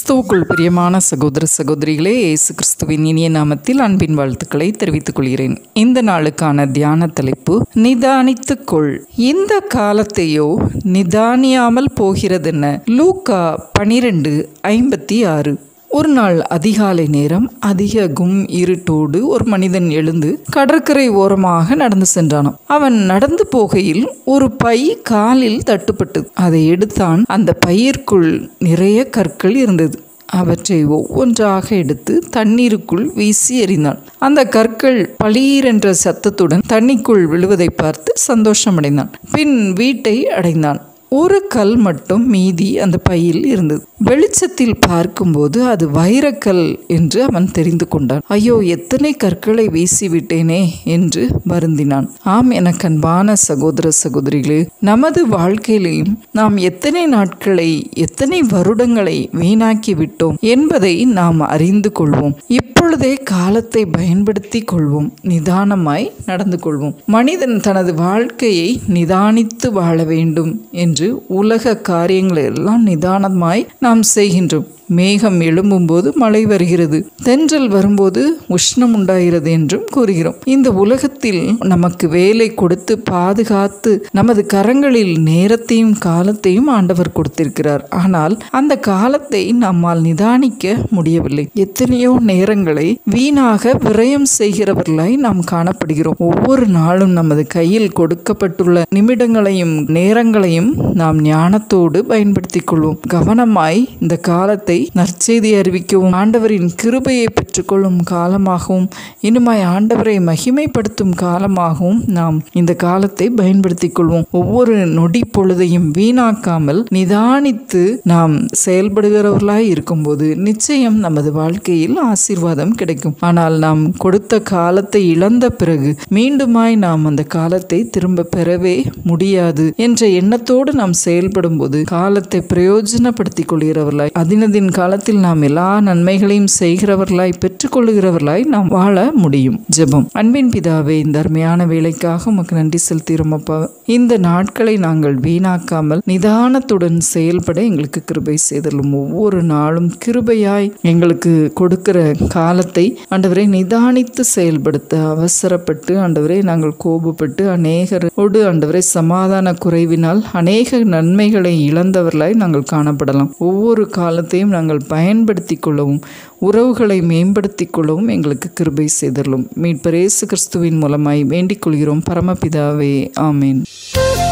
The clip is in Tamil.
கிறிஸ்துவுக்குள் பிரியமான சகோதர சகோதரிகளே இயேசு கிறிஸ்துவின் இனிய நாமத்தில் அன்பின் வாழ்த்துக்களை தெரிவித்துக் கொள்கிறேன் இந்த நாளுக்கான தியான தலைப்பு நிதானித்துக்கொள் இந்த காலத்தையோ நிதானியாமல் போகிறதென்ன லூக்கா பனிரெண்டு ஐம்பத்தி ஆறு ஒரு நாள் அதிகாலை நேரம் அதிக கும் இருட்டோடு ஒரு மனிதன் எழுந்து கடற்கரை ஓரமாக நடந்து சென்றானாம் அவன் நடந்து போகையில் ஒரு பை காலில் தட்டுப்பட்டது அதை எடுத்தான் அந்த பையிற்குள் நிறைய கற்கள் இருந்தது அவற்றை ஒவ்வொன்றாக எடுத்து தண்ணீருக்குள் வீசி எறிந்தான் அந்த கற்கள் பளீர் என்ற சத்தத்துடன் தண்ணிக்குள் விழுவதை பார்த்து சந்தோஷமடைந்தான் பின் வீட்டை அடைந்தான் ஒரு கல் மட்டும் மீதி அந்த பையில் இருந்தது வெளிச்சத்தில் பார்க்கும்போது அது வைரக்கல் என்று அவன் தெரிந்து கொண்டான் ஐயோ எத்தனை கற்களை வீசிவிட்டேனே என்று வருந்தினான் ஆம் எனக்கு அன்பான சகோதர சகோதரிகளே நமது வாழ்க்கையிலையும் நாம் எத்தனை நாட்களை எத்தனை வருடங்களை வீணாக்கி விட்டோம் என்பதை நாம் அறிந்து கொள்வோம் இப்பொழுதே காலத்தை பயன்படுத்தி கொள்வோம் நிதானமாய் நடந்து கொள்வோம் மனிதன் தனது வாழ்க்கையை நிதானித்து வாழ வேண்டும் என்று உலக காரியங்களை எல்லாம் நிதானமாய் நாம் செய்கின்றோம் மேகம் எழும்பும்போது மழை வருகிறது தென்றல் வரும்போது உஷ்ணம் உண்டாகிறது என்றும் கூறுகிறோம் இந்த உலகத்தில் நமக்கு வேலை கொடுத்து பாதுகாத்து நமது கரங்களில் நேரத்தையும் காலத்தையும் ஆண்டவர் கொடுத்திருக்கிறார் ஆனால் அந்த காலத்தை நம்மால் நிதானிக்க முடியவில்லை எத்தனையோ நேரங்களை வீணாக விரயம் செய்கிறவர்களாய் நாம் காணப்படுகிறோம் ஒவ்வொரு நாளும் நமது கையில் கொடுக்கப்பட்டுள்ள நிமிடங்களையும் நேரங்களையும் நாம் ஞானத்தோடு பயன்படுத்திக் கொள்வோம் கவனமாய் இந்த காலத்தை நற்செய்தி அறிவிக்கவும் ஆண்டவரின் கிருபையை பெற்றுக்கொள்ளும் காலமாகவும் இனிமாய் ஆண்டவரை மகிமைப்படுத்தும் காலமாகவும் நாம் இந்த காலத்தை பயன்படுத்திக் கொள்வோம் ஒவ்வொரு நொடி பொழுதையும் வீணாக்காமல் நிதானித்து நாம் செயல்படுகிறவர்களாய் இருக்கும்போது நிச்சயம் நமது வாழ்க்கையில் ஆசீர்வாதம் கிடைக்கும் ஆனால் நாம் கொடுத்த காலத்தை இழந்த பிறகு மீண்டுமாய் நாம் அந்த காலத்தை திரும்ப பெறவே முடியாது என்ற எண்ணத்தோடு நாம் செயல்படும் போது காலத்தை பிரயோஜனப்படுத்திக் கொள்கிறவர்களாய் அதினதின் காலத்தில் நாம் எல்லா நன்மைகளையும் செய்கிறவர்களாய் பெற்றுக்கொள்கிறவர்களாய் நாம் வாழ முடியும் ஜெபம் அன்பின் பிதாவே இந்த அருமையான வேலைக்காக உமக்கு நன்றி செலுத்துகிறோம் அப்பா இந்த நாட்களை நாங்கள் வீணாக்காமல் நிதானத்துடன் செயல்பட எங்களுக்கு கிருபை செய்தலும் ஒவ்வொரு நாளும் கிருபையாய் எங்களுக்கு கொடுக்கிற காலத்தை ஆண்டவரை நிதானித்து செயல்படுத்த அவசரப்பட்டு ஆண்டவரை நாங்கள் கோபப்பட்டு அநேகரோடு ஆண்டவரை சமாதான குறைவினால் அநேக நன்மைகளை இழந்தவர்களாய் நாங்கள் காணப்படலாம் ஒவ்வொரு காலத்தையும் நாங்கள் பயன்படுத்தி கொள்ளவும் உறவுகளை மேம்படுத்தி கொள்ளவும் எங்களுக்கு கிருபை செய்தரலும் மீட்பரேசு கிறிஸ்துவின் மூலமாய் வேண்டிக் கொள்கிறோம் பரமபிதாவே ஆமேன்